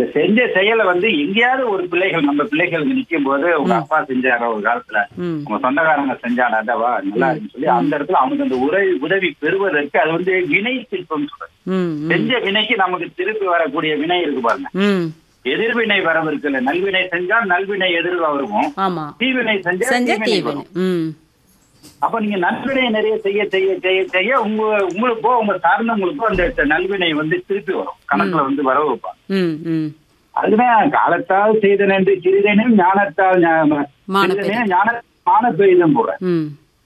அந்த செஞ்ச செயலை வந்து எங்கேயாவது ஒரு பிள்ளைகள் நம்ம பிள்ளைகள் நிற்கும் போது உங்க அப்பா செஞ்சாரோ ஒரு காலத்துல ம் உங்க சொந்தக்காரங்க செஞ்சாங்க அதவா நல்லா இருக்குன்னு சொல்லி அந்த இடத்துல அவனுக்கு அந்த உதவி உதவி பெறுவதற்கு அது வந்து வினை சிற்பம் சொல்றது ம் ம் செஞ்ச வினைக்கு நமக்கு திருப்பி வரக்கூடிய வினை இருக்கு பாருங்க ம் எதிர்வினை வரவிருக்குல்ல நல்வினை செஞ்சா நல்வினை எதிர்வா வருவோம் ஆமா தீவினை செஞ்சா செஞ்ச தீவினை தீவனை வரும். ம் அப்ப நீங்க நல்வினை நிறைய செய்ய செய்ய செய்ய செய்ய உங்க உங்களுக்கோ உங்க சார்ந்தவங்களுக்கோ அந்த நல்வினை வந்து திருப்பி வரும் கணக்குல வந்து வர வைப்பாங்க ம் ம் அதுதான் காலத்தால் செய்த நன்றி சிறிதனும் ஞானத்தால் ஞா- மான சிறிதனையும் ஞான மான பெரிதும் போடுறேன் ம்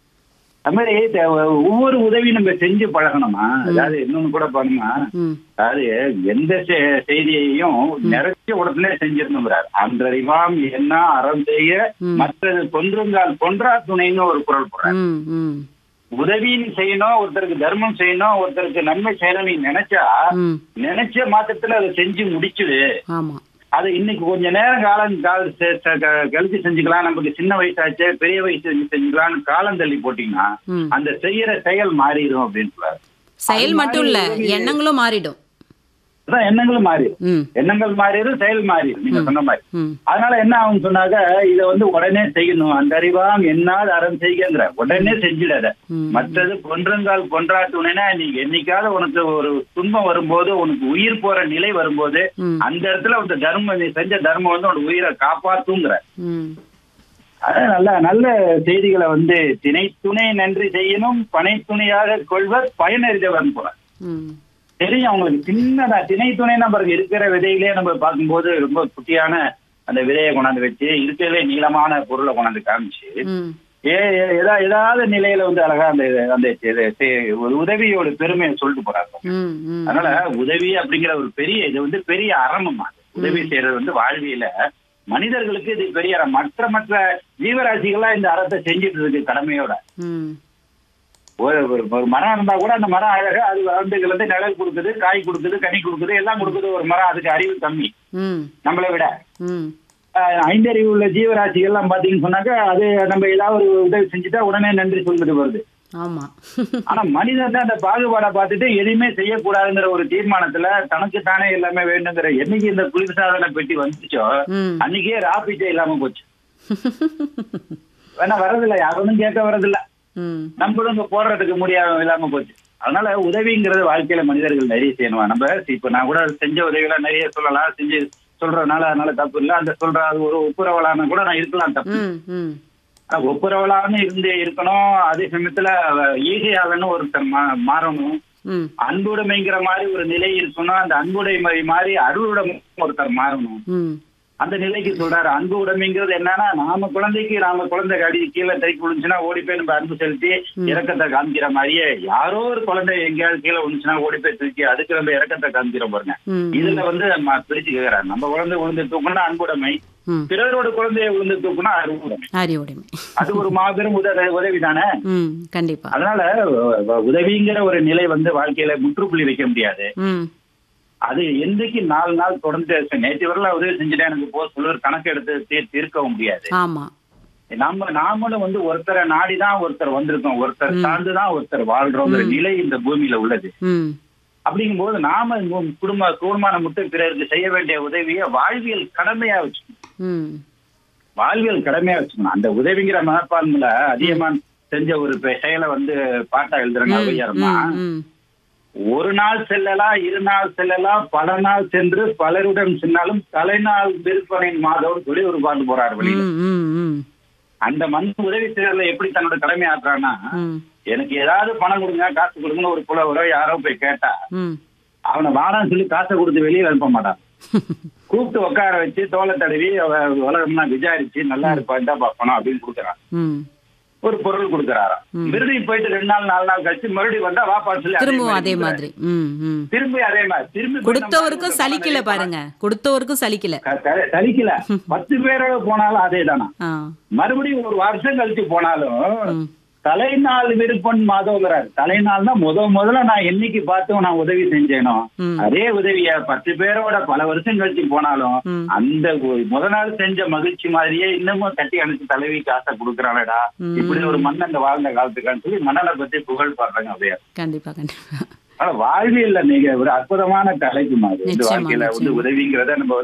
அது மாதிரி தே- ஒவ்வொரு உதவியும் நம்ம செஞ்சு பழகணுமா அதாவது இன்னொன்னு கூட பண்ணுமா ம் அதாவது எந்த செ- செய்தியையும் நிறைய உடனே செஞ்சிருந்துங்கிறார் அன்றறிவாம் என்ன அறம் செய்ய ம். மற்றது கொன்றுங்கால் கொன்றா துணைன்னு ஒரு குரல் போடுறார் ம் ம் உதவின்னு செய்யணும் ஒருத்தருக்கு தர்மம் செய்யணும் ஒருத்தருக்கு நன்மை செய்யணும் நீ நினைச்சா ம் நினைச்ச மாத்திரத்துல அதை செஞ்சு முடிச்சுடு ஆமா அது இன்னைக்கு கொஞ்ச நேரம் காலம் கால செ- செ- க- கழிச்சு செஞ்சுக்கலாம் நமக்கு சின்ன வயசாச்சே பெரிய வயசு செஞ்சு செஞ்சுக்கலாம்னு காலம் தள்ளி போட்டீங்கன்னா ம் அந்த செய்யற செயல் மாறிடும் அப்படின்னு சொல்றாரு செயல் மட்டும் இல்ல எண்ணங்களும் மாறிடும் அதான் எண்ணங்களும் மாறிடும் ம் எண்ணங்கள் மாறிடும் செயல் மாறிடும் நீங்க சொன்ன மாதிரி ம் அதனால என்ன ஆகும் சொன்னாக்க இதை வந்து உடனே செய்யணும் அந்த அறிவாம் என்னால் அறம் செய்கின்ற உடனே செஞ்சிடாத ம். மற்றது கொன்றங்கால் கொன்றாட்டுனா நீ என்னைக்காவது உனக்கு ஒரு துன்பம் வரும்போது உனக்கு உயிர் போற நிலை வரும்போது ம் அந்த இடத்துல அந்த தர்மம் நீ செஞ்ச தர்மம் வந்து உனக்கு உயிரை காப்பாத்துங்கிற ம் அதான் நல்ல நல்ல செய்திகளை வந்து திணை துணை நன்றி செய்யணும் பனை துணையாக கொள்வர் பயனறிந்தவன் போல ம் தெரியும் அவங்களுக்கு சின்னதா திணை துணை நம்பருக்கு இருக்கிற விதையிலே நம்ம பார்க்கும்போது ரொம்ப குட்டியான அந்த விதையை கொண்டாந்து வச்சு இருக்கிறதுலே நீளமான பொருளை கொண்டாந்து காமிச்சு ம் ஏ ஏ- ஏதா ஏதாவது நிலையில வந்து அழகா அந்த அந்த இது- இது- ஒரு உதவியோட பெருமையை சொல்லிட்டு போறாங்க ம் ம் அதனால உதவி அப்படிங்கிற ஒரு பெரிய இது வந்து பெரிய அறமமா உதவி செய்யறது வந்து வாழ்வியல மனிதர்களுக்கு இது பெரிய அறம் மற்ற மற்ற ஜீவராசிகள்லாம் இந்த அறத்தை செஞ்சுட்டு இருக்கு கடமையோட ம் ஒரு ஒரு- ஒரு மரம் இருந்தா கூட அந்த மரம் அழகா அது வந்து வந்து நிழல் கொடுக்குது காய் கொடுக்குது கனி கொடுக்குது எல்லாம் கொடுக்குது ஒரு மரம் அதுக்கு அறிவு கம்மி ம் நம்மளை விட ம் ஆஹ் ஐந்தறிவு உள்ள ஜீவராசிகள் எல்லாம் பாத்தீங்கன்னு சொன்னாக்க அது நம்ம ஏதாவது ஒரு உதவி செஞ்சுட்டா உடனே நன்றி சொல்லிட்டு வருது ஆமா ஆனா மனிதன் தான் அந்த பாகுபாடை பார்த்துட்டு எதுவுமே செய்யக்கூடாதுங்கிற ஒரு தீர்மானத்துல தனக்கு தானே எல்லாமே வேண்டுங்கிற என்னைக்கு இந்த குளிர்சாதன பெட்டி வந்துச்சோ ம் அன்னைக்கே ராபிச்சே இல்லாம போச்சு வேணா வரதில்லை யாரும் கேட்க வரதில்லை ம் நம்மளும் இங்க போடுறதுக்கு முடியாம இல்லாம போச்சு அதனால உதவிங்கிறது வாழ்க்கையில மனிதர்கள் நிறைய செய்யணும் நம்ம இப்ப நான் கூட செஞ்ச உதவிகளை நிறைய சொல்லலாம் செஞ்சு சொல்றதுனால அதனால தப்பு இல்லை அந்த சொல்ற அது ஒரு ஒப்புரவலான கூட நான் இருக்கலாம் தப்பு ம் ம் ஆனா ஒப்புரவலான்னு இருந்து இருக்கணும் அதே சமயத்துல ஈகையாளன்னு ஒருத்தர் மா- மாறணும் ம் அன்புடைமைங்கிற மாதிரி ஒரு நிலை இருக்கணும் அந்த அன்புடைமை மாதிரி அருளுடைமை ஒருத்தர் மாறணும் ம் அந்த நிலைக்கு சொல்றாரு அன்பு உடைமைங்கிறது என்னன்னா நாம குழந்தைக்கு நாம குழந்தை அடி கீழே தைக்கு விழுந்துச்சுன்னா ஓடி போய் நம்ம அன்பு செலுத்தி இறக்கத்தை காமிக்கிற மாதிரியே யாரோ ஒரு குழந்தை எங்கேயாவது கீழே விழுந்துச்சுன்னா ஓடி போய் தூக்கி அதுக்கு நம்ம இறக்கத்தை காமிக்கிற பாருங்க ம் இதுல வந்து நம்ம பிரிச்சு கேக்குறாரு நம்ம குழந்தை விழுந்து தூக்குனா அன்புடைமை ம் பிறரோட குழந்தைய விழுந்து தூக்குனா அருவுடைமை அறிவுடைமை அது ஒரு மாபெரும் உதவி உதவி தானே ம் கண்டிப்பா அதனால அஹ், உதவிங்கிற ஒரு நிலை வந்து வாழ்க்கையில முற்றுப்புள்ளி வைக்க முடியாது ம் அது என்றைக்கு நாலு நாள் தொடர்ந்து நேற்று வரல உதவி செஞ்சுட்டேன் எனக்கு போக சொல்ல ஒரு கணக்கு எடுத்து தீர் தீர்க்கவும் முடியாது ஆமா நம்ம நாமளும் வந்து ஒருத்தரை நாடிதான் ஒருத்தர் வந்திருக்கோம் ஒருத்தர் சார்ந்துதான் ஒருத்தர் வாழ்றோங்கிற நிலை இந்த பூமியில உள்ளது ம் அப்படிங்கும்போது நாம இந்த குடும்ப குடும்பமான மட்டும் பிறருக்கு செய்ய வேண்டிய உதவியை வாழ்வியல் கடமையா வச்சுக்கணும் ம் வாழ்வியல் கடமையா வச்சுக்கணும் அந்த உதவிங்கிற மனப்பான்மையில அதிகமான் செஞ்ச ஒரு பெ- செயலை வந்து பாட்டா எழுதுறாங்க ஐயாருமா ம் ம் ஒரு நாள் செல்லலாம் இரு நாள் செல்லலாம் பல நாள் சென்று பலருடன் சென்னாலும் தலைநாள் விற்பனை மாதம் சொல்லி ஒரு பாட்டு போறாரு வெளியில ம் ம் ம் அந்த மண் உதவி செய்யறதுல எப்படி தன்னோட கடமை ஆக்குறான்னா ம் எனக்கு ஏதாவது பணம் கொடுங்க காசு கொடுங்கன்னு ஒரு புலவரோ யாரோ போய் கேட்டா ம் அவனை வாடான்னு சொல்லி காசை கொடுத்து வெளியே அனுப்ப மாட்டான் கூப்பிட்டு உட்கார வச்சு தோலை தடவி அவ உலகம்னா விசாரிச்சு நல்லா இருப்பா இந்தா பணம் அப்படின்னு கொடுக்குறான் ம் ஒரு பொருள் கொடுக்குறாராம் மறுபடியும் போயிட்டு ரெண்டு நாள் நாலு நாள் கழிச்சு மறுபடியும் வந்தா வாப்பான்னு சொல்லி அதே திரும்பவும் மாதிரி அதே கொடுக்குறாரு. மாதிரி ம் ம் திரும்பி அதே மாதிரி திரும்பி போய் நம்ம கொடுத்தவருக்கும் கொடுத்த சலிக்கல பணத்தை பாருங்க கொடுத்தவருக்கும் சலிக்கல க- க- சலிக்கல பத்து பேரோட போனாலும் அதே தானா ஆ மறுபடியும் ஒரு வருஷம் கழிச்சு போனாலும் ம் தலைநாள் விருப்பன் மாதவங்கிறார் தலைநாள்னா முத முதல்ல நான் என்னைக்கு பார்த்து நான் உதவி செஞ்சேனோ ம். அதே உதவிய பத்து பேரோட பல வருஷம் கழிச்சு போனாலும் ம். அந்த ஒரு முத நாள் செஞ்ச மகிழ்ச்சி மாதிரியே இன்னமும் தட்டி அணைச்சு தலைவி காசை கொடுக்குறானடா ம். இப்படி ஒரு மன்னன் வாழ்ந்த காலத்துக்கான்னு சொல்லி மன்னனை பத்தி புகழ் பாடுறாங்க அப்படியே கண்டிப்பா கண்டிப்பா ஆனா வாழ்வியல்ல நீங்க ஒரு அற்புதமான கலைக்கு மாதிரி இந்த நிச்சயமா, வாழ்க்கையில வந்து நிச்சயமா. உதவிங்கிறத நம்ம